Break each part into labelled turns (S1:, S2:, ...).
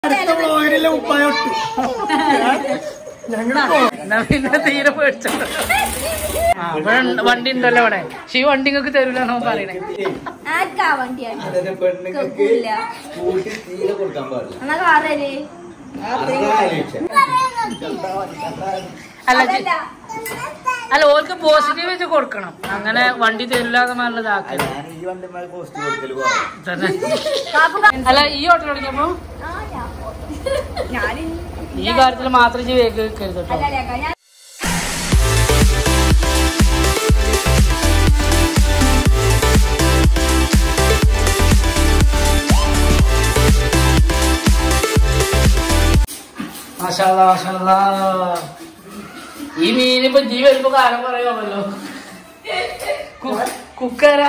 S1: അടുത്ത ബ്ലോഗിലെ ഉപ്പായൊട്ടു ഞങ്ങൾ
S2: എന്നാ പിന്നെ തീരെ പേടിച്ചോ ആ ഇവിടെ ഉണ്ട്- വണ്ടി ഉണ്ടല്ലോ ഇവിടെ പക്ഷെ ഈ വണ്ടി നിങ്ങൾക്ക് തരൂലെന്നോ പറയണേ
S3: ആർക്കാ വണ്ടിയാണ്
S4: അതിന് പെണ്ണുങ്ങൾക്ക്
S3: കേൾക്കൂല
S4: സ്കൂട്ടി തീരെ കൊടുക്കാൻ പാടില്ല
S3: എന്നാ കാറല്ലേ
S4: അതാണ് ആലോചിച്ചത്.
S2: അല്ല ജി-
S3: അതല്ല
S2: അല്ല ഓർക്ക് പോസിറ്റീവ് വെച്ച് കൊടുക്കണം അങ്ങനെ വണ്ടി തരില്ല എന്ന് നല്ലതാക്കരുത്
S4: ഞാൻ ഈ വണ്ടിമാർ പോസ്റ്റ് കൊടുക്കല് കുറവാ.
S2: തന്നെ
S3: കാക്കു
S2: അല്ല ഈ ഓട്ടോ തുടങ്ങിയപ്പോ
S3: ഞാൻ
S2: ഈ കാര്യത്തിൽ മാത്രം ചെയ്ത് കേൾക്കരുത് കേട്ടോ
S3: അല്ല ഞാൻ
S2: മാഷാല്ലാ, മാഷാല്ലാ. ഈ മീനിപ്പോ ജീ വരുമ്പോ കാലം പറയുമല്ലോ കുക്കര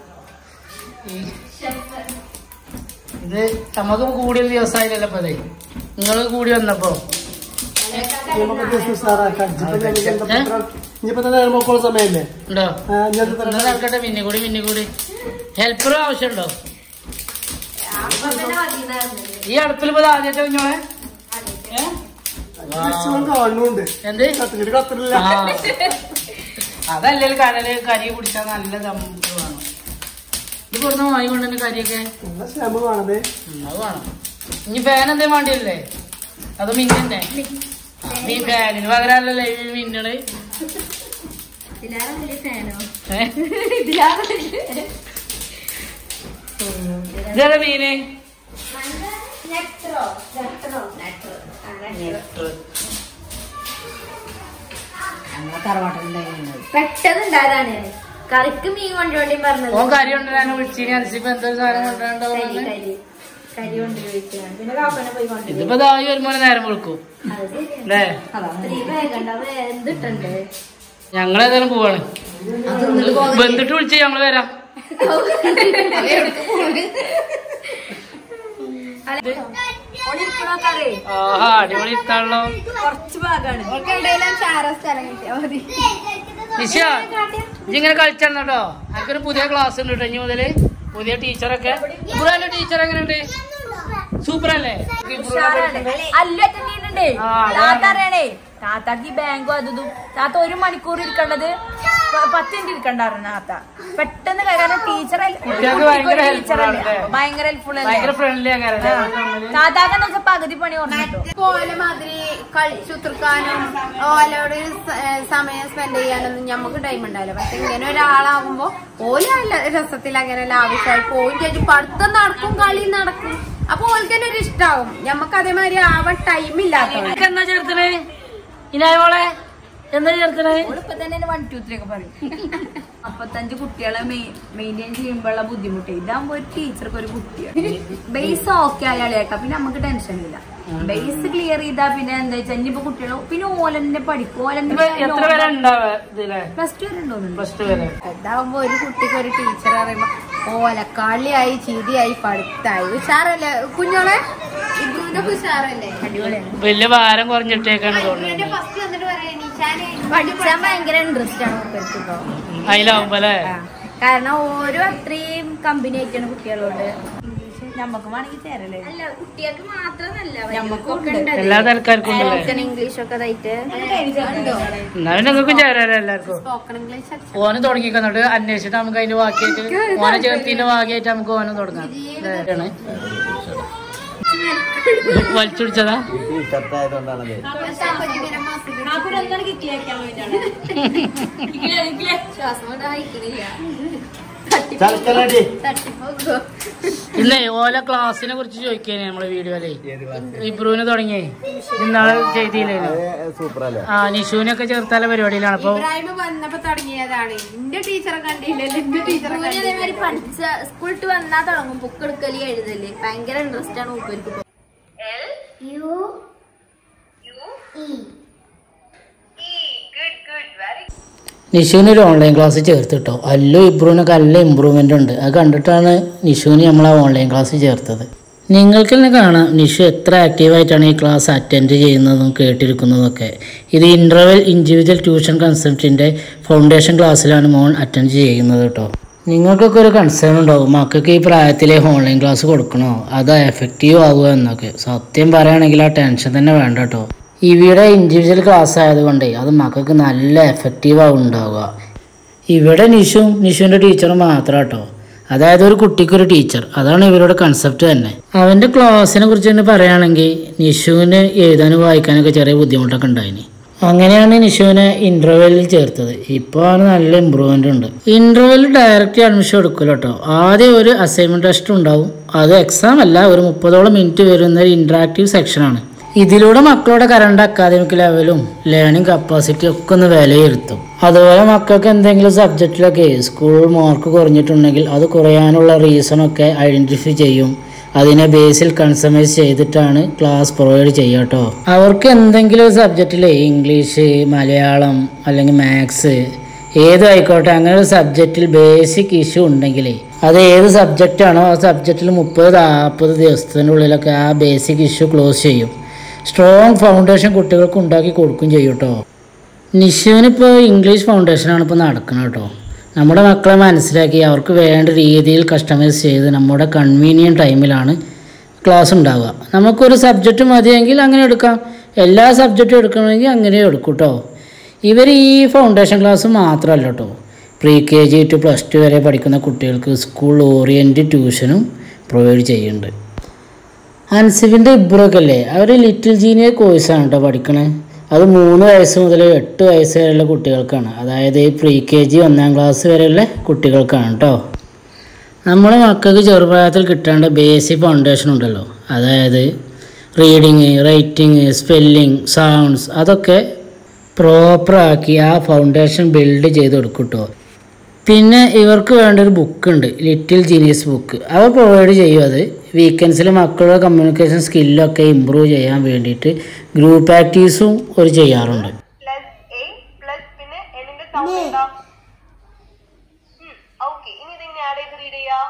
S2: ഇത് നമുക്ക് കൂടിയ ദിവസമായില്ലല്ലോ ഇപ്പൊ ഇത് നിങ്ങൾ കൂടി വന്നപ്പോ
S1: ഇനിയിപ്പോ തന്നെ നേരമ്പോക്കുള്ള സമയല്ലേ
S2: ഉണ്ടോ
S1: ആ, ഇനി അത്
S2: എന്നാ
S1: തരാം.
S2: നടക്കട്ടെ പിന്നെ കൂടി പിന്നെ കൂടി ഹെൽപ്പറും ആവശ്യമുണ്ടോ
S3: അപ്പൊ തന്നെ മതിയെന്നായിരുന്നു.
S2: ഈ അടുപ്പിൽ ഇപ്പൊ ആദ്യത്തെ കുഞ്ഞോളെ ഏ?
S1: ദൃശ്യം കാണുന്നുണ്ട്
S2: എന്ത്
S1: കത്തിട്ട് കത്തില്ല
S2: ആ. അതല്ലെങ്കിൽ കടല് കരി പിടിച്ചാൽ നല്ല ദമ്മാണ് ഇത് കൊടുന്ന വാങ്ങിക്കൊണ്ട് തന്നെ കരിയൊക്കെ
S1: നല്ല ക്ഷമ കാണത്
S2: ഉം, അത് വേണം ഇനി ഫാൻ എന്തേ വേണ്ടിയല്ലേ അത് മിന്നന്നെ ഈ ഫാനിന് പകരമല്ലല്ലേ ഈ മിന്നണ്
S3: ഇതിലേറെ വലിയ ഫാനോ
S2: ഏ?
S3: ഇതിലേറെ വലിയ
S2: ഇതേതാ മീന്
S3: നെട്രോ നെട്രോ നെട്രോ ആ, നെട്രോ. പെട്ടെന്ന് ഉണ്ടായതാണ് കറിക്ക് മീൻ കൊണ്ടുവേണ്ടി പറഞ്ഞത്
S2: ഓൻ കരി കൊണ്ടുവരാനോ വിളിച്ചിന് അനുസരിച്ച് എന്തൊരു സാധനം കൊണ്ടുവരണ്ടാവും
S3: കരി കരി കരി കൊണ്ടുപോയിട്ടാണ് പിന്നെ കാപ്പനെ പോയി കൊണ്ടുപോയി
S2: ഇതിപ്പോ ദായി വരുമ്പോ നേരം വിളിക്കും
S3: അത് ശരിയാണ്.
S2: അല്ലേ
S3: സ്ത്രീ വേഗണ്ട അത് എന്തിട്ടുണ്ട്
S2: ഞങ്ങളേതായാലും പോവാണ് ബന്ധിട്ട് വിളിച്ച് ഞങ്ങള് വരാം ആഹാ അടിപൊളി ഇഷ്ടാണല്ലോ
S3: കുറച്ച് ഭാഗമാണ് ചാര സ്ഥലം കിട്ടിയാ മതി
S2: നിശ ഇങ്ങനെ കളിച്ചാണ് കേട്ടോ എനിക്കൊരു പുതിയ ക്ലാസ് ഉണ്ട് കേട്ടോ ഇനി മുതല് പുതിയ ടീച്ചറൊക്കെ ഇവിടെ ടീച്ചർ എങ്ങനെയുണ്ട് സൂപ്പർ അല്ലേ
S5: അല്ലേ
S2: ആ, അതാണ്.
S5: താത്ത അറിയണേ താത്താക്ക് ഈ ബാങ്കും അതും ഇതും. താത്ത ഒരു മണിക്കൂർ ഇരിക്കേണ്ടത് പ- പത്ത് മിനിറ്റ് ഇരിക്കണ്ടായിരുന്നു താത്ത പെട്ടെന്ന് കാരണം ടീച്ചർ
S2: കുട്ടികൾക്ക് ഭയങ്കര helpful ആണ് അല്ലേ?
S5: ഭയങ്കര ഹെൽപ്ഫുൾ
S2: ഭയങ്കര ഫ്രണ്ട്ലി ആകാരം
S5: താത്താക്കെന്ന് വെച്ചാൽ പകുതി പണി കുറഞ്ഞിട്ടു
S6: പോലെ മാതിരി കളിച്ചുത്തിർക്കാനും ഓലോട് സ- ഏ, സമയം സ്പെൻഡ് ചെയ്യാനൊന്നും നമുക്ക് ടൈം ഉണ്ടാവില്ല പക്ഷെ ഇങ്ങനെ ഒരാളാകുമ്പോ ഓല് നല്ല രസത്തിൽ അങ്ങനെ ലാവിഷായി പോയി ചെയ്ത് പഠിത്തം നടക്കും കളി നടക്കും അപ്പൊ ഓൾക്ക് തന്നെ ഒരു ഇഷ്ടാവും നമുക്ക് അതേമാതിരി ആവാൻ ടൈം ഇല്ലാത്തവർ
S2: എന്നാ ചേർത്തണേ ഇനായോളെ എന്താ ചേർത്തണേ
S5: ഇപ്പൊ തന്നെ വൺ ടു ത്രീ ഒക്കെ പറയും അപ്പത്തഞ്ച് കുട്ടികളെ മെയിൻറ്റെയിൻ ചെയ്യുമ്പോഴുള്ള ബുദ്ധിമുട്ട് ഇതാകുമ്പോ ഒരു ടീച്ചർക്ക് ഒരു കുട്ടിയാണ് ബേസ് ഓക്കെ ആയാലേക്കാം പിന്നെ നമുക്ക് ടെൻഷൻ ഇല്ല ബേസ് ക്ലിയർ ചെയ്താ പിന്നെ എന്താ വെച്ചാൽ ഇനിയിപ്പോ കുട്ടികൾ പിന്നെ ഓലന്നെ പഠിക്കും
S2: ഇപ്പൊ എത്ര പേരെ ഉണ്ടാവുക ഇതിലെ
S5: പ്ലസ് ടു വരെ ഉണ്ടോന്നുണ്ട്
S2: പ്ലസ് ടു വരെ
S6: ഇതാവുമ്പോ ഒരു കുട്ടിക്ക് ഒരു ടീച്ചർ പറയുമ്പോ ഓലക്കളിയായി ചിരിയായി പഠിത്തായി ഉഷാറല്ലേ കുഞ്ഞോളെ ഇബ്രുവിന്റെ ഉഷാറല്ലേ
S5: അടിപൊളിയാണ്
S2: വലിയ ഭാരം കുറഞ്ഞിട്ടേക്കാണ് തോന്നുന്നത്
S6: ഫസ്റ്റ് വന്നിട്ട് പറയാ നിഷാനെ
S3: പഠിച്ചാൻ ഭയങ്കര ഇൻട്രസ്റ്റ് ആണ് മൂപ്പർക്ക് ഇപ്പൊ
S2: അതിലാവുമ്പോ അല്ലേ
S3: കാരണം ഓരോ അത്രയും കമ്പനി ആയിട്ടാണ് കുട്ടികളോട്
S5: നമ്മക്ക് വേണമെങ്കിൽ ചേരല്ലേ
S3: അല്ല കുട്ടികൾക്ക് മാത്രമല്ല
S5: ഞമ്മക്കും
S2: എല്ലാ തരക്കാർക്കും ഉണ്ടല്ലേ
S3: സ്പോക്കൺ ഇംഗ്ലീഷ് ഒക്കെ ഇതായിട്ട്
S2: എന്നാ പിന്നെ നിങ്ങൾക്കും ചേരാലോ എല്ലാവർക്കും
S6: സ്പോക്കൺ ഇംഗ്ലീഷ്
S2: ഓന് തുടങ്ങിക്കന്നിട്ട് അന്വേഷിച്ചിട്ട് നമുക്ക് അതിന്റെ ബാക്കിയായിട്ട് ഓനെ ചേർത്തിന്റെ ഭാഗമായിട്ട് നമുക്ക് ഓനെ തുടങ്ങാം ഇതാണ്. വലിച്ചുടിച്ചതാ
S4: ഈ ഷർട്ടായതുകൊണ്ടാണത്
S6: ശ്വാസം കൊണ്ട് അയക്കണില്ല
S4: ചലക്കലടി
S2: ഇന്നേ ഓല ക്ലാസ്സിനെ കുറിച്ച് ചോദിക്കേനെ നമ്മളെ വീഡിയോയിലേ
S4: ഏത് ക്ലാസ്
S2: ഇബ്രുവിന് തുടങ്ങിയേ ഇന്നാളെ ചെയ്തില്ലേ
S4: സൂപ്പർ അല്ലേ
S2: ആ നിഷുവിനൊക്കെ ചേർത്താല പരിപാടിയിലാണ് അപ്പൊ
S6: ഇബ്രാഹിം വന്നപ്പോ തുടങ്ങിയതാണ് എന്റെ ടീച്ചറെ കണ്ടില്ലല്ലോ എന്റെ ടീച്ചറെ
S3: ഇവന് അതേമാതിരി പഠിച്ച സ്കൂളിട്ട് വന്നാ തുടങ്ങും ബുക്ക് എടുക്കല് എഴുതല് ഭയങ്കര ഇൻട്രസ്റ്റ് ആണ് മൂപ്പർക്ക് ഇപ്പൊ
S2: നിഷുവിന് ഒരു ഓൺലൈൻ ക്ലാസ് ചേർത്തിട്ടോ അല്ലു ഇബ്രുവിനൊക്കെ നല്ല ഇമ്പ്രൂവ്മെൻ്റ് ഉണ്ട് അത് കണ്ടിട്ടാണ് നിഷുവിന് നമ്മൾ ആ ഓൺലൈൻ ക്ലാസ് ചേർത്തത് നിങ്ങൾക്ക് തന്നെ കാണാം നിഷു എത്ര ആക്റ്റീവായിട്ടാണ് ഈ ക്ലാസ് അറ്റൻഡ് ചെയ്യുന്നതും കേട്ടിരിക്കുന്നതൊക്കെ ഇത് ഇൻ്റർവെൽ ഇൻഡിവിജ്വൽ ട്യൂഷൻ കൺസെപ്റ്റിൻ്റെ ഫൗണ്ടേഷൻ ക്ലാസ്സിലാണ് മോൻ അറ്റൻഡ് ചെയ്യുന്നത് കേട്ടോ നിങ്ങൾക്കൊക്കെ ഒരു കൺസേൺ ഉണ്ടാവും മക്കൾക്ക് ഈ പ്രായത്തിലെ ഓൺലൈൻ ക്ലാസ് കൊടുക്കണോ അത് എഫക്റ്റീവ് ആവുമോ എന്നൊക്കെ സത്യം പറയുകയാണെങ്കിൽ ആ ടെൻഷൻ തന്നെ വേണ്ട കേട്ടോ ഇവിടെ ഇൻഡിവിജ്വൽ ക്ലാസ് ആയതുകൊണ്ടേ അത് മക്കൾക്ക് നല്ല എഫക്റ്റീവ് ആവും ഉണ്ടാവുക ഇവിടെ നിഷും നിഷുവിൻ്റെ ടീച്ചറും മാത്രം കേട്ടോ അതായത് ഒരു കുട്ടിക്കൊരു ടീച്ചർ അതാണ് ഇവരുടെ കൺസെപ്റ്റ് തന്നെ അവൻ്റെ ക്ലാസ്സിനെ കുറിച്ച് തന്നെ പറയുകയാണെങ്കിൽ നിഷുവിന് എഴുതാനും വായിക്കാനൊക്കെ ചെറിയ ബുദ്ധിമുട്ടൊക്കെ ഉണ്ടായിനി അങ്ങനെയാണ് നിഷുവിനെ ഇന്റർവെല്ലിൽ ചേർത്തത് ഇപ്പോൾ അവന് നല്ല ഇമ്പ്രൂവ്മെന്റ് ഉണ്ട് ഇന്റർവെല്ലിൽ ഡയറക്റ്റ് അഡ്മിഷൻ എടുക്കില്ല കേട്ടോ ആദ്യം ഒരു അസൈൻമെന്റ് ടെസ്റ്റ് ഉണ്ടാവും അത് എക്സാം അല്ല ഒരു മുപ്പതോളം മിനിറ്റ് വരുന്ന ഒരു ഇന്ററാക്റ്റീവ് സെക്ഷനാണ് ഇതിലൂടെ മക്കളുടെ കറണ്ട് അക്കാദമിക് ലെവലും ലേണിംഗ് കപ്പാസിറ്റി ഒക്കെ ഒന്ന് വിലയിരുത്തും അതുപോലെ മക്കൾക്ക് എന്തെങ്കിലും സബ്ജക്റ്റിലൊക്കെ സ്കൂൾ മാർക്ക് കുറഞ്ഞിട്ടുണ്ടെങ്കിൽ അത് കുറയാനുള്ള റീസണൊക്കെ ഐഡന്റിഫൈ ചെയ്യും അതിനെ ബേസിൽ കൺസമൈസ് ചെയ്തിട്ടാണ് ക്ലാസ് പ്രൊവൈഡ് ചെയ്യുക കേട്ടോ അവർക്ക് എന്തെങ്കിലും ഒരു സബ്ജക്റ്റിൽ ഇംഗ്ലീഷ് മലയാളം അല്ലെങ്കിൽ മാത്സ് ഏതും ആയിക്കോട്ടെ അങ്ങനെ ഒരു സബ്ജക്റ്റിൽ ബേസിക് ഇഷ്യൂ ഉണ്ടെങ്കിൽ അത് ഏത് സബ്ജക്റ്റാണോ ആ സബ്ജക്റ്റിൽ മുപ്പത് നാൽപ്പത് ദിവസത്തിനുള്ളിലൊക്കെ ആ ബേസിക് ഇഷ്യൂ ക്ലോസ് ചെയ്യും സ്ട്രോങ് ഫൗണ്ടേഷൻ കുട്ടികൾക്ക് ഉണ്ടാക്കി കൊടുക്കും ചെയ്യും കേട്ടോ നിഷുവിനിപ്പോൾ ഇംഗ്ലീഷ് ഫൗണ്ടേഷനാണ് ഇപ്പോൾ നടക്കുന്നത് കേട്ടോ നമ്മുടെ മക്കളെ മനസ്സിലാക്കി അവർക്ക് വേണ്ട രീതിയിൽ കസ്റ്റമൈസ് ചെയ്ത് നമ്മുടെ കൺവീനിയൻറ്റ് ടൈമിലാണ് ക്ലാസ് ഉണ്ടാവുക നമുക്കൊരു സബ്ജക്റ്റ് മതിയെങ്കിൽ അങ്ങനെ എടുക്കാം എല്ലാ സബ്ജക്റ്റും എടുക്കണമെങ്കിൽ അങ്ങനെ എടുക്കും കേട്ടോ ഇവർ ഈ ഫൗണ്ടേഷൻ ക്ലാസ് മാത്രമല്ല കേട്ടോ pre K G to plus two വരെ പഠിക്കുന്ന കുട്ടികൾക്ക് സ്കൂൾ ഓറിയൻറ്റ് ട്യൂഷനും പ്രൊവൈഡ് ചെയ്യുന്നുണ്ട് അൻസിഫിൻ്റെ ഇബ്രൊക്കെ അല്ലേ അവർ ലിറ്റിൽ ജീനിയർ കോഴ്സാണ് കേട്ടോ പഠിക്കണേ അത് മൂന്ന് വയസ്സ് മുതൽ എട്ട് വയസ്സ് വരെയുള്ള കുട്ടികൾക്കാണ് അതായത് പ്രീ കെ ജി ഒന്നാം ക്ലാസ് വരെയുള്ള കുട്ടികൾക്കാണ് കേട്ടോ നമ്മുടെ മക്കൾക്ക് ചെറുപ്രായത്തിൽ കിട്ടേണ്ട ബേസിക് ഫൗണ്ടേഷൻ ഉണ്ടല്ലോ അതായത് റീഡിങ് റൈറ്റിങ് സ്പെല്ലിങ് സൗണ്ട്സ് അതൊക്കെ പ്രോപ്പറാക്കി ആ ഫൗണ്ടേഷൻ ബിൽഡ് ചെയ്ത് കൊടുക്കും കേട്ടോ പിന്നെ ഇവർക്ക് വേണ്ട ഒരു ബുക്ക് ഉണ്ട് ലിറ്റിൽ ജീനിയസ് ബുക്ക് അവർ പ്രൊവൈഡ് ചെയ്യും അത് വീക്കെൻഡ്സിൽ മക്കളുടെ കമ്മ്യൂണിക്കേഷൻ സ്കില്ലൊക്കെ ഇമ്പ്രൂവ് ചെയ്യാൻ വേണ്ടിയിട്ട് ഗ്രൂപ്പ് ആക്ടിവിറ്റീസും ഒരു ചെയ്യാറുണ്ട്
S7: പ്ലസ് എ പ്ലസ് പിന്നെ എന്നിന്റെ സൗണ്ട് എന്താ ഓക്കെ ഇനി ഇതിങ്ങനെ ആഡ് ചെയ്ത് റീഡ് ചെയ്യാ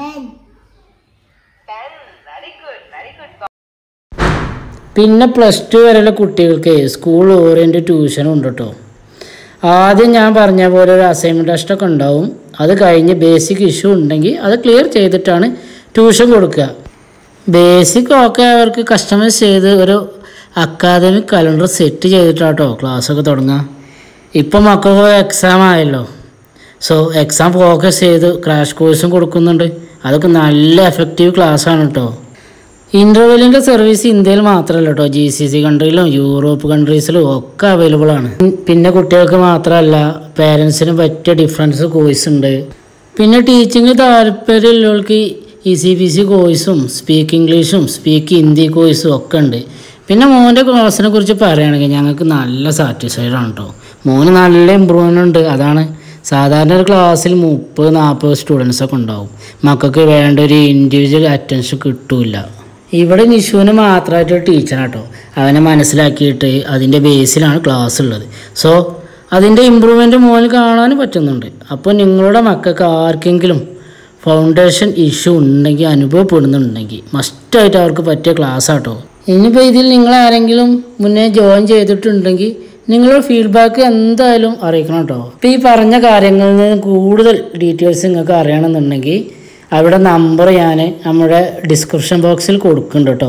S7: ten very good very good
S2: പിന്നെ പ്ലസ് ടു വരെയുള്ള കുട്ടികൾക്ക് സ്കൂൾ ഓറിയൻറ്റ് ട്യൂഷനും ഉണ്ട് കേട്ടോ ആദ്യം ഞാൻ പറഞ്ഞ പോലെ ഒരു അസൈൻമെൻറ്റ് ടെസ്റ്റൊക്കെ ഉണ്ടാവും അത് കഴിഞ്ഞ് ബേസിക് ഇഷ്യൂ ഉണ്ടെങ്കിൽ അത് ക്ലിയർ ചെയ്തിട്ടാണ് ട്യൂഷൻ കൊടുക്കുക ബേസിക് ഒക്കെ അവർക്ക് കസ്റ്റമൈസ് ചെയ്ത് ഒരു അക്കാദമിക് കലണ്ടർ സെറ്റ് ചെയ്തിട്ടാട്ടോ ക്ലാസ്സൊക്കെ തുടങ്ങുക ഇപ്പം മക്കൾക്ക് എക്സാം ആയല്ലോ സോ എക്സാം ഫോക്കസ് ചെയ്ത് ക്രാഷ് കോഴ്സും കൊടുക്കുന്നുണ്ട് അതൊക്കെ നല്ല എഫക്റ്റീവ് ക്ലാസ്സാണ് കേട്ടോ ഇന്റർവെല്ലിന്റെ സർവീസ് ഇന്ത്യയിൽ മാത്രമല്ല കേട്ടോ ജി സി സി കൺട്രിയിലും യൂറോപ്പ് കൺട്രീസിലും ഒക്കെ അവൈലബിൾ ആണ് പിന്നെ കുട്ടികൾക്ക് മാത്രമല്ല പേരൻസിന് പറ്റിയ ഡിഫറൻസ് കോഴ്സ് ഉണ്ട് പിന്നെ ടീച്ചിങ് താല്പര്യമുള്ളവർക്ക് ഇ സി ബി സി കോഴ്സും സ്പീക്ക് ഇംഗ്ലീഷും സ്പീക്ക് ഹിന്ദി കോഴ്സും ഒക്കെ ഉണ്ട് പിന്നെ മോൻ്റെ ക്ലാസ്സിനെ കുറിച്ച് പറയുകയാണെങ്കിൽ ഞങ്ങൾക്ക് നല്ല സാറ്റിസ്ഫൈഡ് ആണ് കേട്ടോ മോന് നല്ല ഇമ്പ്രൂവ്മെൻ്റ് ഉണ്ട് അതാണ് സാധാരണ ഒരു ക്ലാസ്സിൽ മുപ്പത് നാൽപ്പത് സ്റ്റുഡൻസ് ഒക്കെ ഉണ്ടാവും മക്കൾക്ക് വേണ്ട ഒരു ഇൻഡിവിജ്വൽ അറ്റൻഷൻ കിട്ടൂല ഇവിടെ നിഷുവിന് മാത്രമായിട്ട് ഒരു ടീച്ചറാട്ടോ അവനെ മനസ്സിലാക്കിയിട്ട് അതിൻ്റെ ബേസിലാണ് ക്ലാസ് ഉള്ളത് സോ അതിൻ്റെ ഇമ്പ്രൂവ്മെൻ്റ് മോനിൽ കാണാൻ പറ്റുന്നുണ്ട് അപ്പോൾ നിങ്ങളുടെ മക്കൾക്ക് ആർക്കെങ്കിലും ഫൗണ്ടേഷൻ ഇഷ്യൂ ഉണ്ടെങ്കിൽ അനുഭവപ്പെടുന്നുണ്ടെങ്കിൽ മസ്റ്റായിട്ട് അവർക്ക് പറ്റിയ ക്ലാസ് ആട്ടോ ഇനിയിപ്പോൾ ഇതിൽ നിങ്ങൾ ആരെങ്കിലും മുന്നേ ജോയിൻ ചെയ്തിട്ടുണ്ടെങ്കിൽ നിങ്ങളുടെ ഫീഡ്ബാക്ക് എന്തായാലും അറിയിക്കണം കേട്ടോ ഇപ്പോൾ ഈ പറഞ്ഞ കാര്യങ്ങളിൽ നിന്ന് കൂടുതൽ ഡീറ്റെയിൽസ് നിങ്ങൾക്ക് അറിയണമെന്നുണ്ടെങ്കിൽ അവിടെ നമ്പർ ഞാൻ നമ്മുടെ ഡിസ്ക്രിപ്ഷൻ ബോക്സിൽ കൊടുക്കുന്നുണ്ട് കേട്ടോ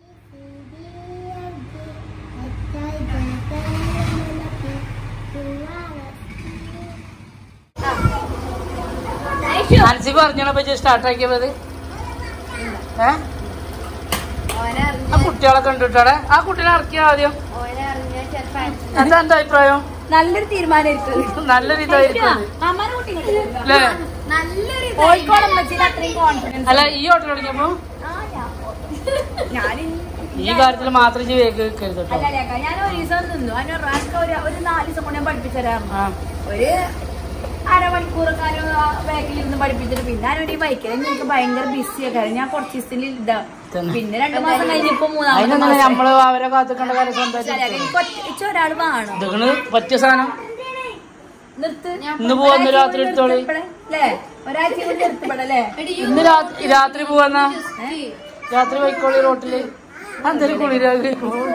S2: സ്റ്റാർട്ട് ആക്കിയത് ആ കുട്ടികളെ കണ്ടിട്ടാടെ ആ കുട്ടീനെ ഇറക്കിയാ ആദ്യം എന്താ എന്റെ അഭിപ്രായം
S5: നല്ലൊരു തീരുമാനമായിരിക്കും
S2: നല്ലൊരു ഇതായിരിക്കും അല്ലേ
S5: കോഴിക്കോട് അമ്മച്ചിയുടെ അത്രയും കോൺഫിഡൻസ്
S2: അല്ല ഈ ഓട്ടം തുടങ്ങിയപ്പോ
S5: ഞാൻ
S2: ഈ കാര്യത്തിൽ മാത്രം ചെയ്ത് വെക്കരുത് കേട്ടോ
S5: അല്ലല്ലേക്ക ഞാൻ ഒരു ദിവസം നിന്നു അതിന് റാസ്ക ഒരു ഒരു നാല് ദിവസം കൊണ്ട് ഞാൻ പഠിപ്പിച്ചു തരാറുണ്ട്
S2: ആ
S5: ഒരു അരമണിക്കൂറൊക്കെ ബാക്കിൽ ഇരുന്ന് പഠിപ്പിച്ചിട്ട് പിന്നെ ഞാനൊരു ബൈക്കിൽ എനിക്ക് ഭയങ്കര ബിസി ഒക്കെ ഞാൻ കുറച്ച് ദിവസത്തിൽ ഇതാ
S2: തന്നെ.
S5: പിന്നെ രണ്ടു മാസം കഴിഞ്ഞപ്പോ മൂന്നാമത്തെ
S2: അതിനൊന്നും
S5: മാസം
S2: നമ്മള് അവരെ കാത്തുക്കേണ്ട കാര്യം സ്വന്തമായിട്ട്
S5: എനിക്ക് ഒറ്റ- ഇച്ച് ഒരാൾ വേണം
S2: ഇതൊക്കെ പറ്റിയ സാധനം
S5: നിർത്ത്
S2: ഇന്ന് പോവാ ഇന്ന് രാത്രി എടുത്തോളി
S5: അല്ലേ ഒരാഴ്ച കൊണ്ട് നിർത്തപ്പെടല്ലേ
S2: ഇന്ന് രാത്രി രാത്രി പോവാന്നാ രാത്രി വൈക്കോളി റോട്ടില് എന്തൊരു കുളിരാഗ്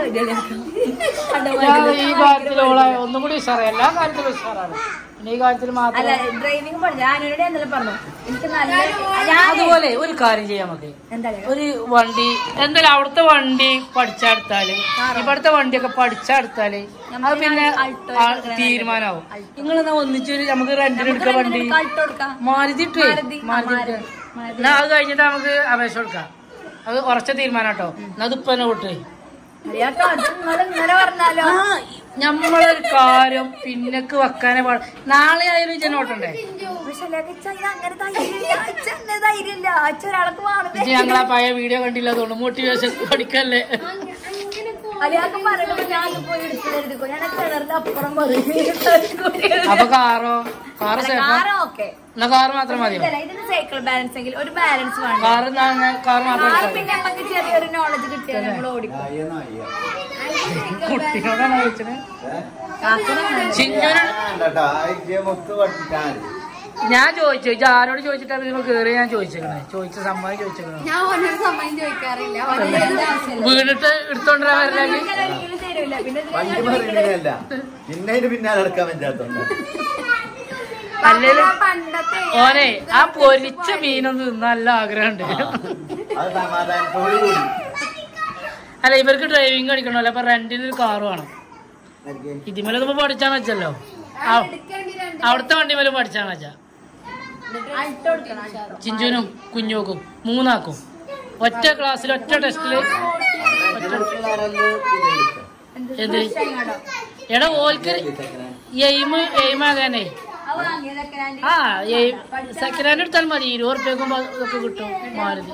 S2: ഞാൻ ഈ കാര്യത്തിൽ ഓളെ ഒന്നും കൂടി ഉഷാറായി എല്ലാ കാര്യത്തിലും ഉഷാറാണ് പിന്നെ ഈ കാര്യത്തിൽ
S5: അല്ല
S2: മാത്രം
S5: ഡ്രൈവിംഗ് പഠിച്ചു ഞാനോട് എന്തെങ്കിലും പറഞ്ഞു എനിക്ക് നല്ല ഞാൻ
S2: അതുപോലെ ഒരു കാര്യം ചെയ്യാൻ മതി
S5: എന്താ
S2: ഒരു വണ്ടി എന്തായാലും അവിടുത്തെ വണ്ടി പഠിച്ചെടുത്താല് ഇവിടുത്തെ വണ്ടിയൊക്കെ പഠിച്ചെടുത്താല് അത് പിന്നെ ആ തീരുമാനമാവും നിങ്ങളെന്നാ ഒന്നിച്ചൊരു നമുക്ക് റെന്റിന് എടുക്കാം വണ്ടി
S5: കട്ട് കൊടുക്കാം
S2: മാരുതിട്ടേ
S5: മാരുതി, ആ,
S2: മാരുതി
S5: മാരുതി.
S2: എന്നാ അത് കഴിഞ്ഞിട്ട് നമുക്ക് അപേക്ഷ കൊടുക്കാം അത് ഉറച്ച തീരുമാനം കേട്ടോ എന്നാ അത് ഇപ്പൊ തന്നെ വിട്ടേ
S5: അറിയാട്ടോ അത് നിങ്ങൾ ഇങ്ങനെ പറഞ്ഞാലോ
S2: ആ നമ്മളൊരു കാര്യം പിന്നക്ക് വെക്കാനേ പാടില്ല നാളെ ആയാലും ജനോട്ടണ്ടേ
S5: പക്ഷെ ലഗച്ച ഇത് അങ്ങനെ ധൈര്യമില്ല അച്ഛ അങ്ങനെ ധൈര്യമില്ല അച്ഛ ഒരാൾക്ക് വാങ്ങുന്നത്
S2: ഇത് ഞങ്ങളാ പഴയ വീഡിയോ കണ്ടില്ല അതുകൊണ്ട് മോട്ടിവേഷൻ പഠിക്കല്ലേ
S5: അയാൾക്ക് പറയുമ്പോ ഞാൻ പോയി എടുത്തെടുക്കോ ഞാൻ കിണറിന്റെ അപ്പുറം പറയും
S2: അപ്പൊ കാറോ കാറ് സേഫാ
S5: കാറ് ഓക്കെ
S2: എന്നാ കാറ് മാത്രം മതിയോ
S5: ഇതിന് സൈക്കിൾ ബാലൻസ് എങ്കിൽ ഒരു ബാലൻസ് വേണം
S2: കാറ് എന്നാ കാറ് മാത്രം
S5: കാറ്
S2: എടുത്താൽ
S5: പിന്നെ നമുക്ക് ചെറിയൊരു നോളജ് കിട്ടിയാൽ നമ്മൾ ഓടിക്കും
S4: അയ്യോ അയ്യോ
S2: കുട്ടിയോടാണ് ചോദിച്ചത്
S5: കാക്കിനെ
S2: ചിഞ്ചുന്
S4: കേട്ടോ ആ മുത്ത് പഠിപ്പിക്കാൻ
S2: ഞാൻ ചോദിച്ചു ഇത് ആരോട് ചോദിച്ചിട്ടാ നിങ്ങൾ കേറി ഞാൻ ചോദിച്ചേക്കണേ ചോദിച്ച സംഭവം ചോദിച്ചേക്കണേ
S6: ഞാൻ ഓനൊരു സമയം ചോദിക്കാറില്ല ഓന് ഏത് ആവശ്യമില്ല
S2: വീണിട്ട് എടുത്തോണ്ടാ വരലെങ്കിൽ
S5: ഒരിക്കലും തരൂല പിന്നെ
S4: വണ്ടി പറയുന്നതല്ല പിന്നെ അതിന് പിന്നാലെ എടുക്കാൻ പറ്റാത്തോണ്ട്
S2: അല്ലേലും
S6: പണ്ടത്തെ
S2: ഓനെ ആ പൊരിച്ച മീനൊന്നും തിന്നാൻ നല്ല ആഗ്രഹമുണ്ട്
S4: അത് സമാധാനത്തോടു കൂടി
S2: അല്ല ഇവർക്ക് ഡ്രൈവിംഗ് പഠിക്കണമല്ലോ അപ്പൊ റെന്റിന് ഒരു കാറ് വേണം ഇതിമേലൊന്നും ഇപ്പൊ പഠിച്ചാന്ന് വെച്ചല്ലോ ആ, അവിടുത്തെ വണ്ടി മേലെ പഠിച്ചാന്ന് വെച്ചാ ചിഞ്ചുനും കുഞ്ഞോക്കും മൂന്നാക്കും ഒറ്റ ക്ലാസ്സിൽ ഒറ്റ ടെസ്റ്റില് എന്ത് എടാ ഓൽക്ക് എയിമ് എയിമാകാനേ
S5: അത് വാങ്ങിയതൊക്കെ ഞാൻ
S2: ആ സെക്കൻഡ് ഹാൻഡ് എടുത്താൽ മതി ഇരുപത് റുപ്യക്കും ഇതൊക്കെ കിട്ടും മാരുതി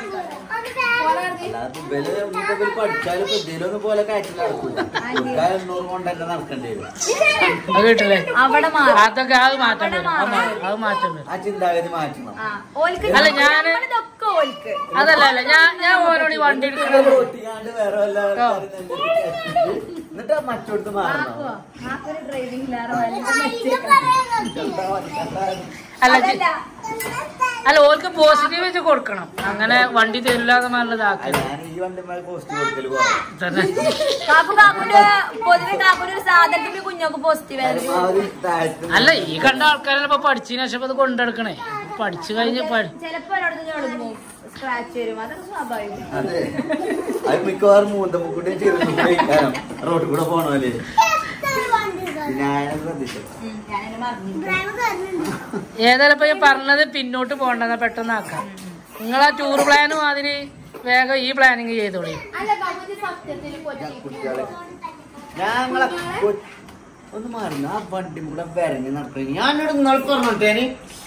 S4: പഠിച്ചാലും ഇതിലൊന്നും പോലെ കയറ്റി നടക്കൂല എണ്ണൂറ് കൊണ്ട് തന്നെ നടക്കേണ്ടി വരും
S2: അത് കിട്ടില്ലേ
S5: അവിടെ മാറും
S2: അതൊക്കെ അത് മാറ്റം വരും അത് മാ- അത് മാറ്റം വരും
S4: ആ ചിന്താഗതി മാറ്റണം
S5: ആ, ഓൽക്ക്
S2: അല്ല, ഞാന്
S5: ഇതൊക്കെ ഓൽക്ക്
S2: അതല്ല അല്ല ഞാൻ ഞാൻ ഓരോട് ഈ വണ്ടി എടുക്കണത്
S4: ഓട്ടിക്കാണ്ട് വേറെ വല്ല ആൾക്കാരും നിന്നിട്ട് കയറ്റിട്ട് എന്നിട്ട് ആ മറ്റോടത്ത് മാറണം
S5: ഒരു ഡ്രൈവിംഗ് ലാറോ അല്ലെങ്കിൽ
S2: അല്ല ജി- അല്ല ഓർക്ക് പോസിറ്റീവ് വെച്ച് കൊടുക്കണം അങ്ങനെ വണ്ടി തരില്ലാതെ നല്ലതാക്കി
S4: ഞാൻ ഈ വണ്ടി മേലെ പോസ്റ്റ് കൊടുക്കല് കുറവാണ്
S2: തന്നെ
S5: കാക്കു കാക്കുന്റെ പൊതുവെ കാക്കുന്റെ ഒരു സാധനത്തിന് കുഞ്ഞോക്ക് പോസിറ്റീവ് ആയിരുന്നു
S4: പരമാവധി താഴ്ത്തുന്ന
S2: അല്ല ഈ കണ്ട ആൾക്കാരെല്ലാം ഇപ്പൊ പഠിച്ചതിന് ശേഷം അത് കൊണ്ടെടുക്കണേ പഠിച്ചു കഴിഞ്ഞ് പഠി-
S5: ചിലപ്പോ ഒരിടത്ത് ഞൊളുങ്ങും സ്ക്രാച്ച് വരും അതൊക്കെ സ്വാഭാവികം
S4: അതെ അത് മിക്കവാറും മൂന്തമ്മക്കൂട്ടിയും ചെറുപ്പം റോഡിൽ കൂടെ പോണല്ലേ ഞാൻ ശ്രദ്ധിച്ചു
S5: ഉം, ഞാനതിനെ മറന്നു
S2: ഏതായാലും ഇപ്പൊ ഞാൻ പറഞ്ഞത് പിന്നോട്ട് പോകണ്ടെന്നാ പെട്ടെന്ന് ആക്കാം നിങ്ങൾ ആ ടൂർ പ്ലാനും അതിന് വേഗം ഈ പ്ലാനിങ് ചെയ്തോളി
S6: അല്ല ബാബുജി സത്യത്തിൽ കൊച്ചി
S4: കുട്ടികളെ ഞങ്ങളെ കൊ- ഒന്ന് മാറുന്നു ആ വണ്ടി കൂടെ വരഞ്ഞ് നടക്കുന്നു ഞാനോട് നിങ്ങൾ പറഞ്ഞോട്ടേന്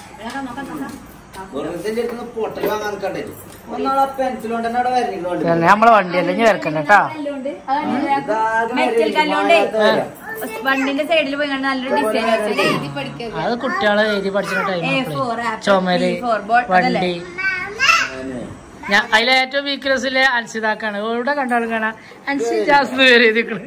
S4: വെറുതെ ചെറുക്കുന്ന പൊട്ടൽ വാങ്ങാൻ നിൽക്കണ്ടേ ഒന്നാളെ പെൻസിൽ കൊണ്ട് തന്നെ അവിടെ വരഞ്ഞിട്ടുണ്ട്
S2: തന്നെ നമ്മളെ വണ്ടിയല്ലേ ഇനി വരക്കണ്ട കേട്ടാ
S5: മെറ്റൽ കല്ലോണ്ടേ വണ്ടിന്റെ സൈഡിൽ പോയി കണ്ട് നല്ലൊരു ഡിസൈൻ
S6: എഴുതി പഠിക്കുക
S2: അത് കുട്ടികളെ എഴുതി പഠിച്ച
S5: A
S2: ടൈം
S5: for apple,
S2: ചുമല്
S5: B for ball, അതല്ലേ?
S2: വണ്ടി ഞാൻ അതിലെ ഏറ്റവും വീക്ക്നെസ് ഇല്ലേ അൻസിതാക്കാണ് എവിടെ കണ്ടാലും കാണാം അൻസി ജാസ് പേര് എഴുതിക്കണ്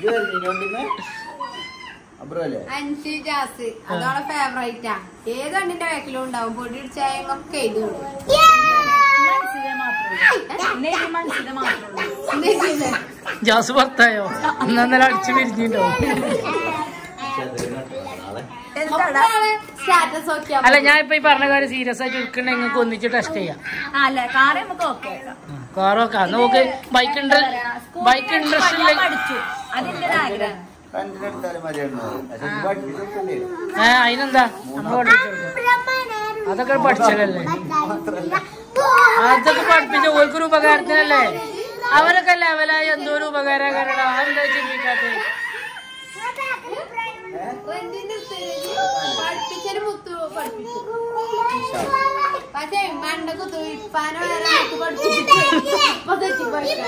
S4: അബ്രല്ലേ
S6: അൻഷി ജാസ് അതോടെ ഫേവറേറ്റാ ഏത് വണ്ടിന്റെ ബാക്കിലും ഉണ്ടാവും പൊടി ഇടിച്ചായ ഒക്കെ എഴുതി
S5: മനസ്സിലെ മാത്രമേ മനസ്സിലെ മാത്രമേ
S2: ജാസ് പുറത്തായോ അന്നേരം അടിച്ചു പിരിഞ്ഞിട്ടോ
S5: എന്താടാ
S6: സ്റ്റാറ്റസ് നോക്കിയാ
S2: അല്ല ഞാൻ ഇപ്പൊ ഈ പറഞ്ഞ കാര്യം സീരിയസ് ആയിട്ട് എടുക്കണ നിങ്ങൾക്ക് ഒന്നിച്ച് ടെസ്റ്റ് ചെയ്യാം
S5: ആ, അല്ല കാറ് നമുക്ക് ഓക്കെ
S2: കാറൊക്കെ നമുക്ക് ബൈക്ക് ഉണ്ട് ബൈക്ക് ഇൻട്രസ്റ്റ് ഇല്ല
S5: പഠിച്ചു അതിന്റെ ഒരു ആഗ്രഹം
S4: കണ്ടിട്ടെടുത്താലും മതിയായിരുന്നു പക്ഷെ ഇത് പഠിപ്പിച്ചിട്ടില്ലേ
S2: ഏ അതിനെന്താ നമ്മൾ പഠിപ്പിച്ചു കൊടുക്കാം അതൊക്കെ പഠിച്ചതല്ലേ അതൊക്കെ പഠിപ്പിച്ച ഓൽക്കൊരു ഉപകാരത്തിനല്ലേ അവരൊക്കെ ലെവലായി എന്തോ ഒരു ഉപകാരകാരാണ് അതെന്താ ചിന്തിക്കാത്തത്
S6: പഠിപ്പിച്ചൊരു മുത്തു പഠിപ്പിച്ചു പക്ഷേ മണ്ട കുത്തു ഇപ്പാനോ വരെ മുത്ത് പഠിപ്പിച്ചിട്ട് ഇപ്പൊ തെറ്റി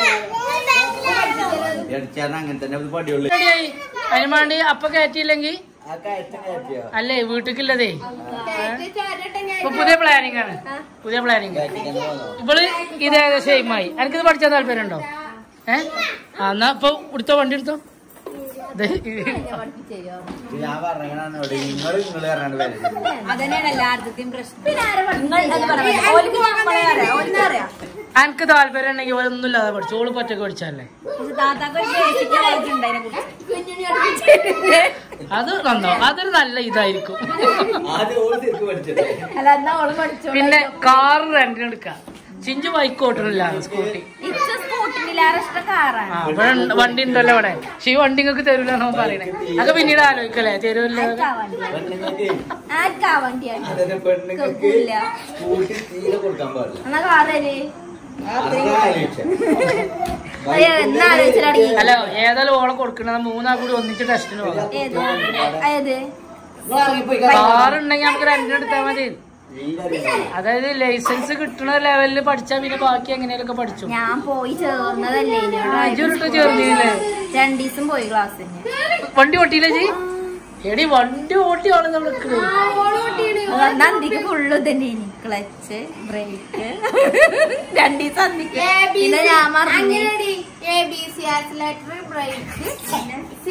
S4: അടിച്ചാൽ അങ്ങനെ തന്നെ ഇത് പടിയുള്ളൂ
S2: റെഡിയായി അതിന് വേണ്ടി അപ്പൊ കയറ്റിയില്ലെങ്കിൽ
S4: ആ കയറ്റം കയറ്റിയോ
S2: അല്ലേ വീട്ടിലേക്കുള്ളതേ
S6: ചേരട്ടെ ഞാൻ
S2: ഇപ്പൊ പുതിയ പ്ലാനിങ് ആണ് പുതിയ പ്ലാനിങ്
S4: കയറ്റിങ്ങനെ പോന്നോ
S2: ഇവള് ഇത് ഏകദേശം എയിമായി എനിക്കിത് പഠിച്ചാൽ താല്പര്യം ഉണ്ടോ ഏ ആ, എന്നാ ഇപ്പൊ എടുത്തോ വണ്ടി എടുത്തോ ദേ, ഇത്
S4: ഇത് ഞാൻ പറഞ്ഞാണ് ഇവിടെ നിങ്ങൾ നിങ്ങൾ പറഞ്ഞാണ്ട് വരരുത്
S5: അതന്നെയാണ് എല്ലായിടത്തെയും പ്രശ്നം നിങ്ങൾ അത് പറയാം ഓൽക്ക് നമ്മളെ അറിയാം ഓൽക്ക് അറിയാം
S2: എനിക്ക് താല്പര്യം ഉണ്ടെങ്കിൽ ഒന്നും ഇല്ലാതെ പഠിച്ചു ഓള് പറ്റൊക്കെ പഠിച്ചല്ലേ
S5: പക്ഷെ താത്താക്ക് ഒരു ബേസിക് നോളജ് ഉണ്ട് അതിനെ കുറിച്ച്
S2: അത് നന്നോ അതൊരു നല്ല ഇതായിരിക്കും
S4: ആദ്യം ഓള് ശരിക്കും പഠിച്ചത്
S5: അല്ല എന്നാ ഓള് പഠിച്ചോ
S2: പിന്നെ കാർ റെന്റിന് എടുക്കാം ചിഞ്ചു ബൈക്ക് ഓട്ടണില്ല സ്കൂട്ടി
S5: ഇച്ച സ്കൂട്ടിനിലേറെ ഇഷ്ടം കാറാണ്
S2: ആ ഇവിടെ ഉണ്ട്- വണ്ടി ഉണ്ടല്ലോ ഇവിടെ പക്ഷെ ഈ വണ്ടി നിങ്ങൾക്ക് തരൂല എന്നോ പറയണേ അതൊക്കെ പിന്നീട് ആലോചിക്കല്ലേ തരൂല്ലോ
S5: ആർക്കാ വണ്ടി
S4: പെണ്ണുങ്ങൾക്ക്
S5: ആർക്കാ വണ്ടിയാണ്
S4: അതെ പെണ്ണുങ്ങൾക്ക്
S5: കേൾക്കൂല.
S4: സ്കൂട്ടി തീരെ കൊടുക്കാൻ പാടില്ല
S5: എന്നാ കാറല്ലേ
S4: അതൊക്കെ ആലോചിച്ചേ.
S5: അയ്യോ എന്നാ ആലോചിച്ചിട്ടാണ്
S2: അല്ല ഏതായാലും ഓളെ കൊടുക്കണത് മൂന്നാ കൂടി ഒന്നിച്ച് ടെസ്റ്റിന് പോകാം
S5: ഏത് ഏത്
S4: നിങ്ങൾ ഇറങ്ങിപ്പോയി
S2: കാർ ഉണ്ടെങ്കിൽ നമുക്ക് റെന്റിന് എടുത്താൽ മതി
S4: വീടറിയില്ല.
S2: അതായത് ലൈസൻസ് കിട്ടുന്ന ലെവലിൽ പഠിച്ചാൽ പിന്നെ ബാക്കി എങ്ങനെയൊക്കെ പഠിച്ചു
S5: ഞാൻ പോയി ചേർന്നതല്ലേ ഇനി.
S2: അജുരുട്ട് ചേർന്നില്ലേ
S5: രണ്ടു ദിവസം പോയി ക്ലാസ്സിന്
S2: വണ്ടി ഓട്ടിയില്ലേ ജി എടി വണ്ടി ഓട്ടിയാണ് നമ്മൾ
S5: നന്ദിക്ക് ഫുള്ള് തന്നെ ക്ലച്ച് ബ്രേക്ക് രണ്ടു ദിവസം അന്തിക്ക് പിന്നെ ഞാൻ മറന്നു
S6: അങ്ങനെയാടി A B C accelerator brake C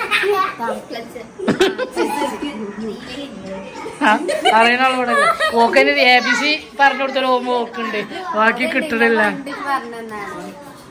S2: അറിയുന്ന ആളോടെ ഓക്കന് എ ബി സി പറഞ്ഞു കൊടുത്തൊരു ഓമ്പ് ഓക്കുണ്ട് ബാക്കി കിട്ടണില്ല
S6: പറഞ്ഞതാണ്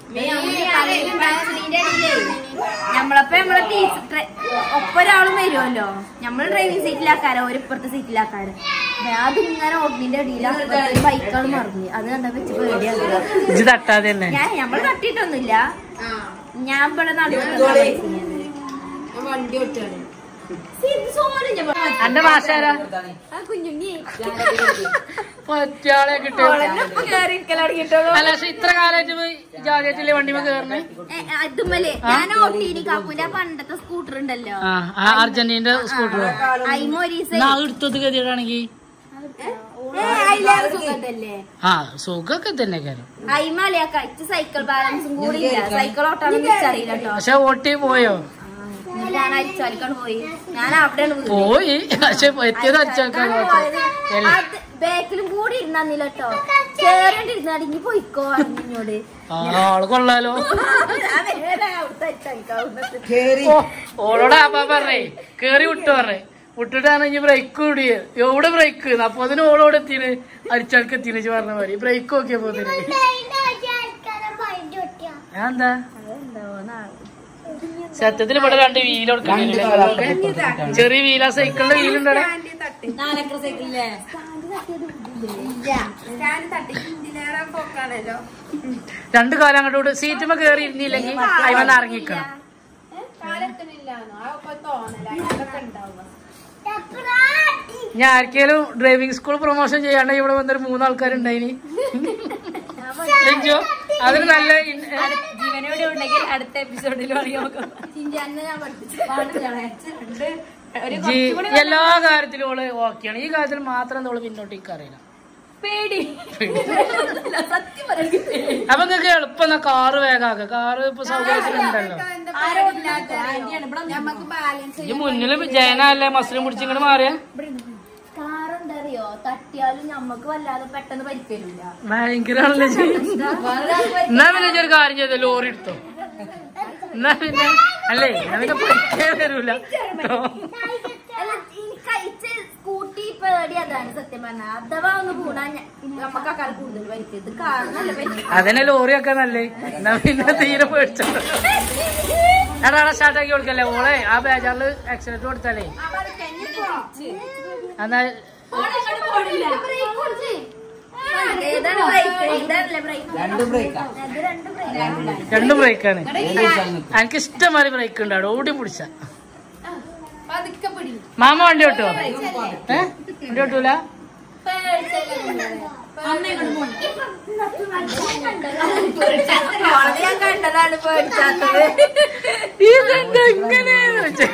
S5: നമ്മളപ്പോ നമ്മളെ ടീച്ചർ ഒപ്പം ഒരാളും വരുമല്ലോ നമ്മള് ഡ്രൈവിംഗ് സീറ്റിലാക്കാരോ ഒരു ഇപ്പുറത്തെ സീറ്റിലാക്കാരോ അത് ഇങ്ങനെ ഓട്ടിന്റെ അടിയിൽ ബൈക്കുകൾ മറിഞ്ഞു അത് കണ്ടാ വെച്ച് പേടിയാക്കുക
S2: ഇത് തട്ടാതെ തന്നെ
S5: ഞാൻ നമ്മൾ തട്ടിയിട്ടൊന്നുമില്ല ഞാൻ ഇവിടെ നടന്നു
S6: വണ്ടി ഒറ്റാണ്
S2: എന്റെ മാഷാരാ
S5: കുഞ്ഞുണ്ണി
S2: മറ്റാളെ കിട്ടും
S5: കേറിയിരിക്കലടങ്ങിട്ടുള്ളൂ
S2: അല്ല പക്ഷെ ഇത്ര കാലമായിട്ട് ജാതിയത്തില്ലേ വണ്ടിമ കേറണേ
S5: അതുമല്ലേ ഞാൻ ഓട്ടീനി കാക്കൂന്റെ ആ പണ്ടത്തെ സ്കൂട്ടർ ഉണ്ടല്ലോ
S2: ആ ആ അർജന്റീന്റെ സ്കൂട്ടർ
S5: അയിമ ഒരു ദിവസം
S2: എന്നാ എടുത്തത് ഗതിയാണെങ്കിൽ
S5: അതിലേറെ സുഖത്തല്ലേ
S2: ആ സുഖമൊക്കെ തന്നെ കാര്യം
S5: അയിമലയാ കഴിച്ച് സൈക്കിൾ ബാലൻസും കൂടി ഇല്ല സൈക്കിൾ ഓട്ടാണെന്ന് എനിക്കറിയില്ല കേട്ടോ
S2: പക്ഷെ ഓട്ടി പോയോ
S5: എന്നിട്ട് ഞാൻ അരിച്ചാലിക്കാണ് പോയി ഞാൻ അവിടെയാണ് വീണത്.
S2: പോയി പക്ഷെ എത്തിയത് അടിച്ചേക്കാൻ
S5: ബാക്കിലും കൂടി ഇരുന്നില്ല കേട്ടോ കേറിണ്ടിരുന്ന് അടിഞ്ഞ് പോയിക്കോ അറിഞ്ഞോട്
S2: ആള് കൊള്ളാലോ
S5: അവിടുത്തെ അരിച്ചാലിക്കാവുന്നത്
S2: ഓ, ഓളോട് അപ്പ പറഞ്ഞേ കേറി വിട്ടു പറഞ്ഞേ വിട്ടിട്ടാണ് ഇനി ബ്രേക്ക് കൂടിയത് എവിടെ ബ്രേക്ക് അപ്പൊ അതിന് ഓളോട് എത്തിന് അരിച്ചാൾക്ക് എത്തിന് ഇജ്ജ് പറഞ്ഞ മാതിരി ബ്രേക്ക് നോക്കിയപ്പോ അതിന് എന്താ സത്യത്തിൽ ഇവിടെ രണ്ട് വീൽ കൊടുക്കണ്ടേ ചെറിയ വീല സൈക്കിളിന്റെ വീലുണ്ടോ
S5: നാലക്കര സൈക്കിളില്ലേ
S2: രണ്ടു കാലം അങ്ങോട്ട് സീറ്റുമ്പോ കേറി ഇരുന്നില്ലെങ്കിൽ അയിമന്ന് ഇറങ്ങിക്കണം ഞാൻ ആർക്കെങ്കിലും ഡ്രൈവിംഗ് സ്കൂൾ പ്രൊമോഷൻ ചെയ്യാണ്ട് ഇവിടെ വന്നൊരു മൂന്നാൾക്കാരുണ്ടായിനി ലിഞ്ചോ അതിന് നല്ല ഇൻ-
S5: ജീവനോടെ ഉണ്ടെങ്കിൽ അടുത്ത എപ്പിസോഡിൽ നോക്കാം ഞാൻ പഠിപ്പിച്ചു ഒരു
S2: ജി- എല്ലാ കാര്യത്തിലും ഓള് ഓക്കെയാണ് ഈ കാര്യത്തിൽ മാത്രം എന്താ ഓള് പിന്നോട്ടേക്ക് അറിയില്ല
S5: പേടി സത്യം പറയാൻ
S2: അപ്പൊ നിങ്ങൾക്ക് എളുപ്പം എന്നാ കാറ് വേഗാക്ക കാറ് ഇപ്പൊ സൗകര്യത്തിലുണ്ടല്ലോ
S6: നമുക്ക് ബാലൻസ്
S2: ഈ മുന്നില് ജയനല്ലേ മസ്ലിം പിടിച്ചിങ്ങോട്ട് മാറിയ
S5: കാറുണ്ടറിയോ തട്ടിയാലും നമ്മക്ക് വല്ലാതെ പെട്ടെന്ന് പരിക്കരില്ല
S2: ഭയങ്കരാണല്ലേ ജി. എന്നാ പിന്നെ ഇജ്ജ് ഒരു കാര്യം ചെയ്ത ലോറി എടുത്തോ എന്നാ പിന്നെ അല്ലേ എന്നാ പിന്നെ പഠിക്കേ വരൂല കേട്ടോ.
S5: അല്ല ഈ കഴിച്ച സ്കൂട്ടി പേടി അതാണ് സത്യം പറഞ്ഞാൽ അഥവാ ഒന്ന് കൂടാ നമുക്ക് ആ കാലം കൂടുതൽ പരിക്കരുത് കാറിനല്ല പരിക്കരുത്
S2: അതന്നെ ലോറിയൊക്കെ നല്ലേ എന്നാ പിന്നെ തീരെ പേടിച്ചോ എടാ സ്റ്റാർട്ട് ആക്കി കൊടുക്കല്ലേ ഓളെ ആ ബേജാറില് ആക്സിഡന്റ് കൊടുത്താലേ എന്നാ
S5: ഏതാണ് ബ്രേക്ക് ഇതല്ലേ ബ്രേക്ക്
S4: രണ്ട് ബ്രേക്കാ
S5: അത് രണ്ട് ബ്രേക്ക്
S2: രണ്ടും ബ്രേക്കാണ് എനിക്ക് ഇഷ്ടംമാതിരി ബ്രേക്ക് ഉണ്ട് അവിടെ ഓടി പിടിച്ച
S6: പതുക്കെ പിടി
S2: മാമ വണ്ടി ഓട്ടോ ഏ വണ്ടി ഓട്ടൂല
S5: ഞാൻ കണ്ടതാണ് പേടിച്ചാത്തത്
S2: ഇതെന്താ ഇങ്ങനെ വെച്ചേ?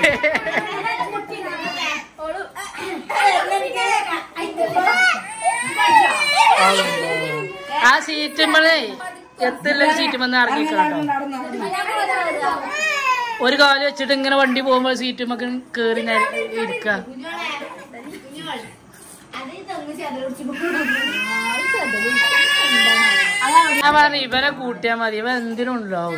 S2: ആ സീറ്റുമ്പളേ എത്തില്ല സീറ്റുമെന്ന് ഇറങ്ങിക്കണം കേട്ടോ ഒരു കാല് വെച്ചിട്ട് ഇങ്ങനെ വണ്ടി പോകുമ്പോ സീറ്റുമ്പോ കേറി നേരെ ഇരിക്ക ഞാൻ പറഞ്ഞു ഇവനെ കൂട്ടിയാ മതി ഇവൻ എന്തിനും ഉണ്ടാവും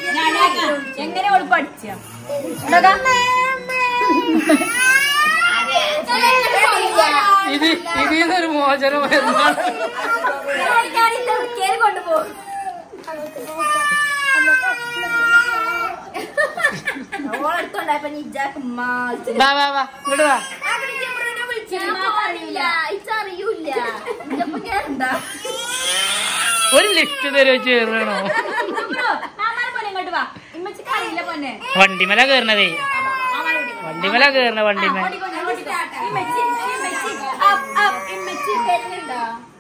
S5: എങ്ങനെ ഓള് പഠിച്ച
S2: ഇത് ഇതിൽ നിന്നൊരു മോചനം എന്നാണ്
S3: കൊണ്ടുപോകും ഓളെടുത്തോണ്ടായപ്പോ നിജാക്ക് മാറ്റി
S2: വാ വാ വാ ഇങ്ങോട്ട് വാ
S3: അറിയില്ല ഇച്ചറിയൂല ഇതപ്പോ ഞാൻ എന്താ
S2: ഒരു ലിഫ്റ്റ് തരുമോ ചേരണോ
S5: ഇങ്ങോട്ട് വാ ഇമ്മച്ചിക്ക് അറിയില്ല പൊന്നെ
S2: വണ്ടിമല കേറണതേ വണ്ടിമല കേറണ വണ്ടിമല
S3: ഇമ്മച്ചി ഇമ്മച്ചി അപ്പ് അപ്പ് ഇമ്മച്ചി വരുന്നുണ്ടോ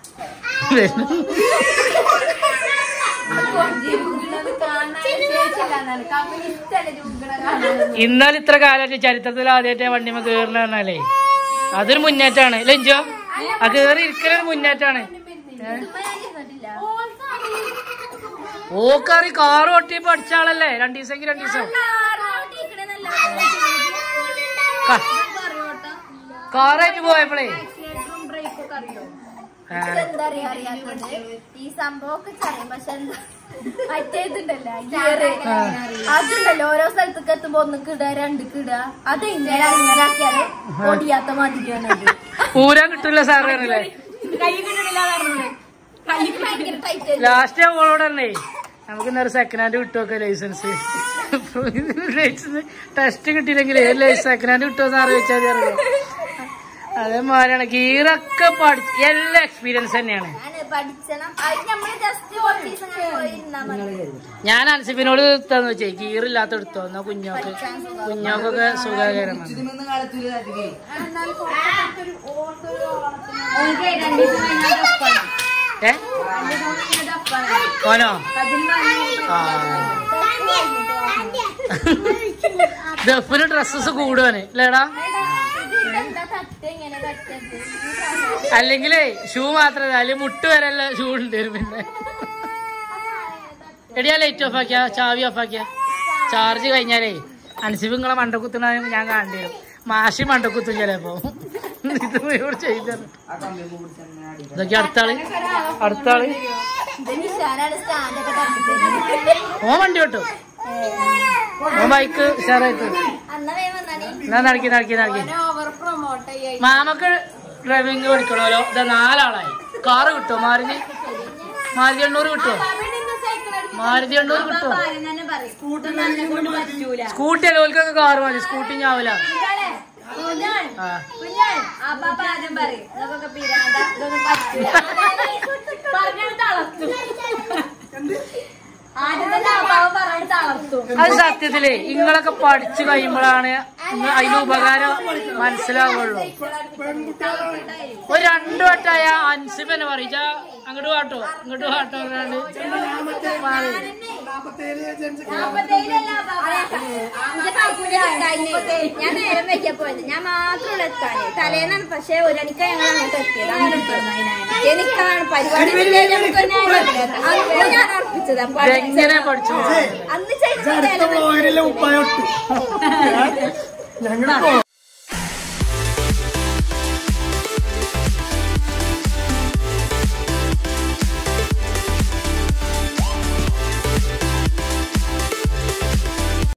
S2: ഇന്നാലും ഇത്ര കാലമായിട്ട് ചരിത്രത്തിൽ ആദ്യമായിട്ട് വണ്ടിമ കേറണ പറഞ്ഞാലേ അതൊരു മുന്നേറ്റാണ് ലഞ്ചോ ആ കേറി ഇരിക്കലൊരു മുന്നേറ്റാണ് ഓക്കറി കാറ് ഓട്ടി പഠിച്ച ആളല്ലേ രണ്ടു ദിവസം രണ്ടു ദിവസം കാറായിട്ട് പോയപ്പോഴേ ആ,
S3: എന്താ അറിയാ അറിയാത്തത് ഈ സംഭവമൊക്കെ അറിയാം പക്ഷെ എന്താ മറ്റേതുണ്ടല്ലോ ഗിയറ് അതുണ്ടല്ലോ ഓരോ സ്ഥലത്തേക്ക് എത്തുമ്പോ ഒന്ന് കിടുക രണ്ട് കിടുക അത് ഇങ്ങനെ അങ്ങനെ ആക്കിയാല് ഓടിയാത്ത മാതിരിയാണ് ഇത്.
S2: ഊരാൻ കിട്ടൂല സാറ് പറഞ്ഞില്ലേ
S3: ഭയങ്കര ടൈറ്റ്
S2: ലാസ്റ്റ് അവളോട് പറഞ്ഞേ നമുക്ക് ഇന്നൊരു സെക്കൻഡ് ഹാൻഡ് കിട്ടുമൊക്കെ ലൈസൻസ് ലൈസൻസ് ടെസ്റ്റ് കിട്ടിയില്ലെങ്കിൽ ഏത് ലൈസൻസ് സെക്കൻഡ് ഹാൻഡ് കിട്ടുമോ സാറ് ചോദിച്ചാൽ മതി അറിയോ അതേമാതിരിയാണ് ഗീറൊക്കെ പഠിച്ച് എല്ലാ എക്സ്പീരിയൻസ് തന്നെയാണ്
S3: ഞാന് പഠിച്ചണം അത് നമ്മള് ജസ്റ്റ് ഓഫീസ് അങ്ങനെ പോയി ഇരുന്നാ മതി
S2: ഞാൻ അൻസിബിനോട് തന്നു വെച്ചേ ഗീറില്ലാത്ത എടുത്തോ എന്നാ കുഞ്ഞോക്ക് കുഞ്ഞോക്കൊക്കെ സുഖകരമാണ്
S4: ഇതിനൊന്നും കാലത്തില് അധികം
S5: ഓൾക്ക് രണ്ട് ദിവസം കഴിഞ്ഞാൽ ഡപ്പാണ്.
S2: ഏ
S5: രണ്ട് ദിവസം കഴിഞ്ഞാൽ ഡപ്പാണ്.
S2: ഓനോ
S5: അതിന് പറഞ്ഞ
S2: ആ ദഫിന് ഡ്രസ്സസ് കൂടുവാന് അല്ലേടാ
S3: എന്താ തട്ട് ഇങ്ങനെ തട്ടത്
S2: അല്ലെങ്കിലേ ഷൂ മാത്രമേ അല്ലെങ്കിൽ മുട്ട് വരെയുള്ള ഷൂ ഉണ്ട് പിന്നെ എടിയാ ലൈറ്റ് ഓഫ് ആക്കിയ ചാവി ഓഫ് ആക്കിയ ചാർജ് കഴിഞ്ഞാലേ അൻസിബ് നിങ്ങളെ മണ്ടക്കുത്തുന്ന ഞാൻ കാണേണ്ടി വരും മാഷി മണ്ടക്കുത്തും ചിലപ്പോ ഇത് ഇവിടെ ചെയ്തു
S4: ആ കമ്പി പിടിച്ചങ്ങനെ
S2: ഇതൊക്കെ അടുത്താള് അടുത്താള്
S3: ഇത് നിഷാനാണ് സ്റ്റാൻഡൊക്കെ തട്ടിത്തരുന്നത്
S2: ഓൻ വണ്ടി വിട്ടു ഓൻ ബൈക്ക് ഉഷാറായിട്ട്
S3: അന്ന വേഗം വന്നാണി
S2: എന്നാ നടക്കി നടക്കി നടക്കി
S6: ഓവർ പ്രൊമോട്ട് ചെയ്യാൻ
S2: മാമക്ക് ഡ്രൈവിംഗ് പഠിക്കണമല്ലോ ഇതാ നാലാളായി കാറ് കിട്ടുമോ മാരുതി മാരുതി എണ്ണൂറ് കിട്ടുമോ മാരുതി എണ്ണൂറ് കിട്ടുമോ
S5: കാര്യം തന്നെ പറയും സ്കൂട്ടർ തന്നെ കൊണ്ട് പറ്റൂല
S2: സ്കൂട്ടി അല്ല ഓൽക്കൊക്കെ കാറ് മതി സ്കൂട്ടി ഞാവില്ല
S5: കുഞ്ഞാളെ, കുഞ്ഞാൾ,
S2: ആ
S5: കുഞ്ഞാൾ, അപ്പാപ്പ ആദ്യം പറയും ഇതൊക്കെ പിരാന്ത ഇതൊന്നും പറ്റൂല പറഞ്ഞിട്ട് തളർത്തും ആദ്യം തന്നെ അപ്പാപ്പ പറഞ്ഞിട്ട് തളർത്തും
S2: അത് സത്യത്തിലേ ഇങ്ങളൊക്കെ പഠിച്ചു കഴിയുമ്പോഴാണ് ഇങ്ങ- അതിന്റെ ഉപകാരം മനസ്സിലാവുള്ളൂ ഒരു രണ്ടു വട്ടായ അൻസിബ് തന്നെ പറയിച്ച അങ്ങോട്ട് വാട്ടോ ഇങ്ങോട്ട് വാട്ടോ പറഞ്ഞാണ്ട് മാറി.
S3: നാപ്പത്തേഴിലല്ല അപ്പാപ്പ. ഇന്റെ പൈസ കഴിഞ്ഞ് ഞാൻ നേരം വെക്കാൻ പോയത് ഞാൻ മാത്രമുള്ള എത്താന് തലേന്നാണ് പക്ഷെ ഒരണിക്ക ഞങ്ങൾ അങ്ങോട്ട് എത്തിയത് അങ്ങോട്ട് എനിക്കാണ് പരിപാടി നമുക്ക് ഒരു നേരം ഇല്ലാത്ത. അന്ന് ഞാൻ അർപ്പിച്ചതാ
S2: ഇതെങ്ങനെ പഠിച്ചു
S3: അന്ന് ചെയ്ത
S1: അടുത്ത ബ്ലോഗിലെ ഉപ്പായ ഒട്ടു ഞങ്ങൾ